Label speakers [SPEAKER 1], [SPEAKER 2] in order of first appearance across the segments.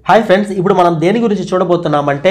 [SPEAKER 1] hi friends ఇప్పుడు మనం దేని గురించి చూడబోతున్నామంటే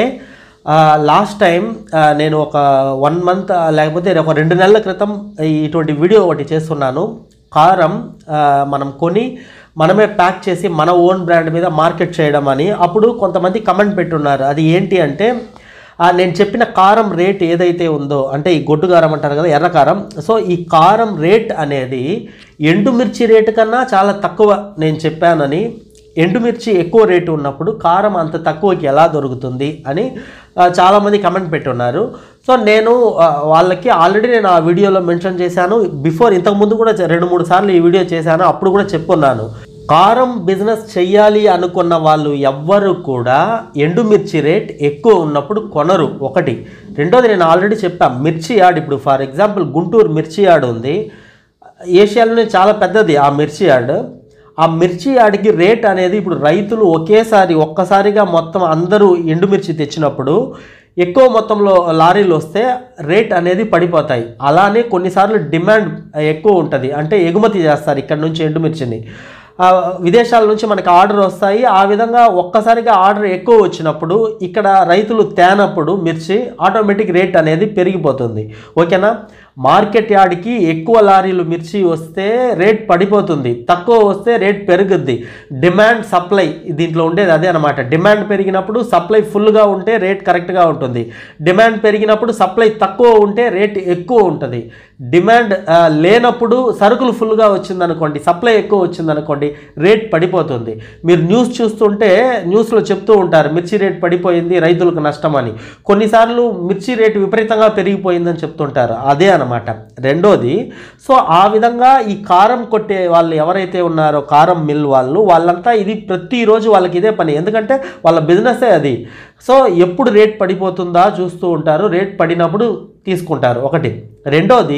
[SPEAKER 1] లాస్ట్ టైం నేను ఒక వన్ మంత్ లేకపోతే ఒక రెండు నెలల క్రితం ఈ- ఇటువంటి వీడియో ఒకటి చేస్తున్నాను కారం ఆ, మనం కొని మనమే ప్యాక్ చేసి మన ఓన్ బ్రాండ్ మీద మార్కెట్ చేయడం అని అప్పుడు కొంతమంది కమెంట్ పెట్టున్నారు అది ఏంటి అంటే ఆ, నేను చెప్పిన కారం రేట్ ఏదైతే ఉందో అంటే ఈ గొడ్డు కారం అంటారు కదా ఎర్ర కారం సో ఈ కారం రేట్ అనేది ఎండుమిర్చి రేటు కన్నా చాలా తక్కువ నేను చెప్పానని ఎండుమిర్చి ఎక్కువ రేటు ఉన్నప్పుడు కారం అంత తక్కువకి ఎలా దొరుకుతుంది అని ఆ, చాలామంది కమెంట్ పెట్టున్నారు సో నేను ఆ, వాళ్ళకి ఆల్రెడీ నేను ఆ వీడియోలో మెన్షన్ చేశాను బిఫోర్ ఇంతకుముందు కూడా రెండు మూడు సార్లు ఈ వీడియో చేశాను అప్పుడు కూడా చెప్పున్నాను కారం బిజినెస్ చెయ్యాలి అనుకున్న వాళ్ళు ఎవ్వరు కూడా ఎండుమిర్చి రేట్ ఎక్కువ ఉన్నప్పుడు కొనరు ఒకటి రెండోది నేను ఆల్రెడీ చెప్పాను మిర్చి యార్డ్ ఇప్పుడు ఫర్ ఎగ్జాంపుల్ గుంటూరు మిర్చి యార్డ్ ఉంది ఏషియాలోనే చాలా పెద్దది ఆ మిర్చి యార్డ్ ఆ మిర్చి యార్డ్కి రేట్ అనేది ఇప్పుడు రైతులు ఒకేసారి ఒక్కసారిగా మొత్తం అందరూ ఎండుమిర్చి తెచ్చినప్పుడు ఎక్కువ మొత్తంలో లారీలు వస్తే రేట్ అనేది పడిపోతాయి అలానే కొన్నిసార్లు డిమాండ్ ఎక్కువ ఉంటుంది అంటే ఎగుమతి చేస్తారు ఇక్కడ నుంచి ఎండుమిర్చిని ఆ, విదేశాల నుంచి మనకి ఆర్డర్ వస్తాయి ఆ విధంగా ఒక్కసారిగా ఆర్డర్ ఎక్కువ వచ్చినప్పుడు ఇక్కడ రైతులు తేనప్పుడు మిర్చి ఆటోమేటిక్ రేట్ అనేది పెరిగిపోతుంది ఓకేనా మార్కెట్ యార్డ్కి ఎక్కువ లారీలు మిర్చి వస్తే రేట్ పడిపోతుంది తక్కువ వస్తే రేట్ పెరుగుద్ది డిమాండ్ సప్లై దీంట్లో ఉండేది అదే అనమాట డిమాండ్ పెరిగినప్పుడు సప్లై ఫుల్గా ఉంటే రేట్ కరెక్ట్గా ఉంటుంది డిమాండ్ పెరిగినప్పుడు సప్లై తక్కువ ఉంటే రేట్ ఎక్కువ ఉంటుంది డిమాండ్ ఆ, లేనప్పుడు సరుకులు ఫుల్గా వచ్చిందనుకోండి సప్లై ఎక్కువ వచ్చిందనుకోండి రేట్ పడిపోతుంది మీరు న్యూస్ చూస్తుంటే న్యూస్లో చెప్తూ ఉంటారు మిర్చి రేట్ పడిపోయింది రైతులకు నష్టం అని కొన్నిసార్లు మిర్చి రేటు విపరీతంగా పెరిగిపోయిందని చెప్తుంటారు అదే అనమాట రెండోది సో ఆ విధంగా ఈ కారం కొట్టే వాళ్ళు ఎవరైతే ఉన్నారో కారం మిల్ వాళ్ళు వాళ్ళంతా ఇది ప్రతిరోజు వాళ్ళకి ఇదే పని ఎందుకంటే వాళ్ళ బిజినెసే అది సో ఎప్పుడు రేట్ పడిపోతుందా చూస్తూ ఉంటారు రేట్ పడినప్పుడు తీసుకుంటారు ఒకటి రెండోది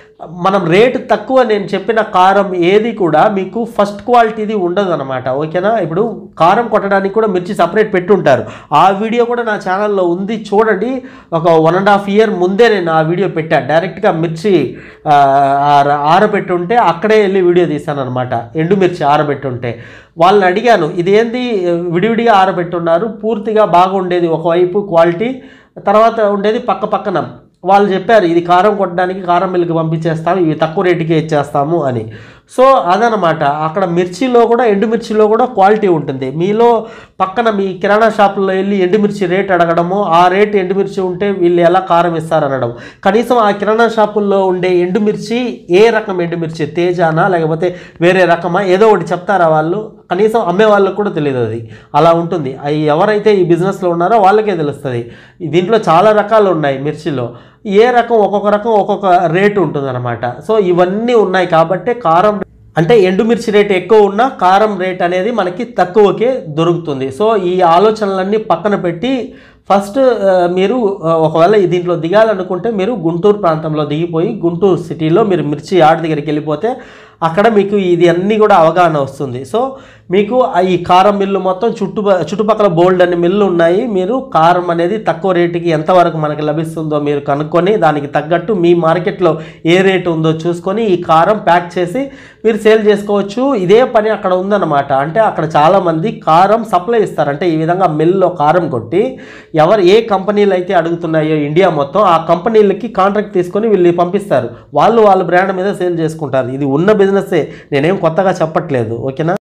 [SPEAKER 1] మనం రేటు తక్కువ నేను చెప్పిన కారం ఏది కూడా మీకు ఫస్ట్ క్వాలిటీది ఉండదు అనమాట ఓకేనా ఇప్పుడు కారం కొట్టడానికి కూడా మిర్చి సపరేట్ పెట్టుంటారు ఆ వీడియో కూడా నా ఛానల్లో ఉంది చూడండి ఒక వన్ అండ్ హాఫ్ ఇయర్ ముందే నేను ఆ వీడియో పెట్టాను డైరెక్ట్గా మిర్చి ఆ, ఆర- ఆరబెట్టుంటే అక్కడే వెళ్ళి వీడియో తీశాను అనమాట ఎండుమిర్చి ఆరబెట్టుంటే వాళ్ళని అడిగాను ఇదేంది విడివిడిగా ఆరబెట్టున్నారు పూర్తిగా బాగుండేది ఒకవైపు క్వాలిటీ తర్వాత ఉండేది పక్క పక్కన వాళ్ళు చెప్పారు ఇది కారం కొట్టడానికి కారం మిల్లుకి పంపించేస్తాం ఇవి తక్కువ రేటుకే ఇచ్చేస్తాము అని సో అదనమాట అక్కడ మిర్చిలో కూడా ఎండుమిర్చిలో కూడా క్వాలిటీ ఉంటుంది మీలో పక్కన మీ కిరాణా షాపుల్లో వెళ్ళి ఎండుమిర్చి రేట్ అడగడము ఆ రేట్ ఎండుమిర్చి ఉంటే వీళ్ళు ఎలా కారం ఇస్తారనడం కనీసం ఆ కిరాణా షాపుల్లో ఉండే ఎండుమిర్చి ఏ రకం ఎండుమిర్చి తేజానా లేకపోతే వేరే రకమా ఏదో ఒకటి చెప్తారా వాళ్ళు కనీసం అమ్మే వాళ్ళకు కూడా తెలియదు అది అలా ఉంటుంది అవి ఎవరైతే ఈ బిజినెస్లో ఉన్నారో వాళ్ళకే తెలుస్తుంది దీంట్లో చాలా రకాలు ఉన్నాయి మిర్చిలో ఏ రకం ఒక్కొక్క రకం ఒక్కొక్క రేటు ఉంటుంది సో ఇవన్నీ ఉన్నాయి కాబట్టి కారం అంటే ఎండుమిర్చి రేట్ ఎక్కువ ఉన్నా కారం రేట్ అనేది మనకి తక్కువకే దొరుకుతుంది సో ఈ ఆలోచనలన్నీ పక్కన పెట్టి ఫస్ట్ ఆ, మీరు ఆ, ఒకవేళ ఈ దీంట్లో దిగాలనుకుంటే మీరు గుంటూరు ప్రాంతంలో దిగిపోయి గుంటూరు సిటీలో మీరు మిర్చి యార్డ్ దగ్గరికి వెళ్ళిపోతే అక్కడ మీకు ఇది అన్నీ కూడా అవగాహన వస్తుంది సో మీకు ఆ ఈ కారం మిల్లు మొత్తం చుట్టు చుట్టుపక్కల బోల్డ్ అన్ని మిల్లు ఉన్నాయి మీరు కారం అనేది తక్కువ రేటుకి ఎంతవరకు మనకి లభిస్తుందో మీరు కనుక్కొని దానికి తగ్గట్టు మీ మార్కెట్లో ఏ రేటు ఉందో చూసుకొని ఈ కారం ప్యాక్ చేసి మీరు సేల్ చేసుకోవచ్చు ఇదే పని అక్కడ ఉందన్నమాట అంటే అక్కడ చాలామంది కారం సప్లై ఇస్తారు అంటే ఈ విధంగా మిల్లో కారం కొట్టి ఎవరు ఏ కంపెనీలు అయితే అడుగుతున్నాయో ఇండియా మొత్తం ఆ కంపెనీలకి కాంట్రాక్ట్ తీసుకొని వీళ్ళు పంపిస్తారు వాళ్ళు వాళ్ళ బ్రాండ్ మీద సేల్ చేసుకుంటారు ఇది ఉన్న బిజినెస్సే నేనేం కొత్తగా చెప్పట్లేదు ఓకేనా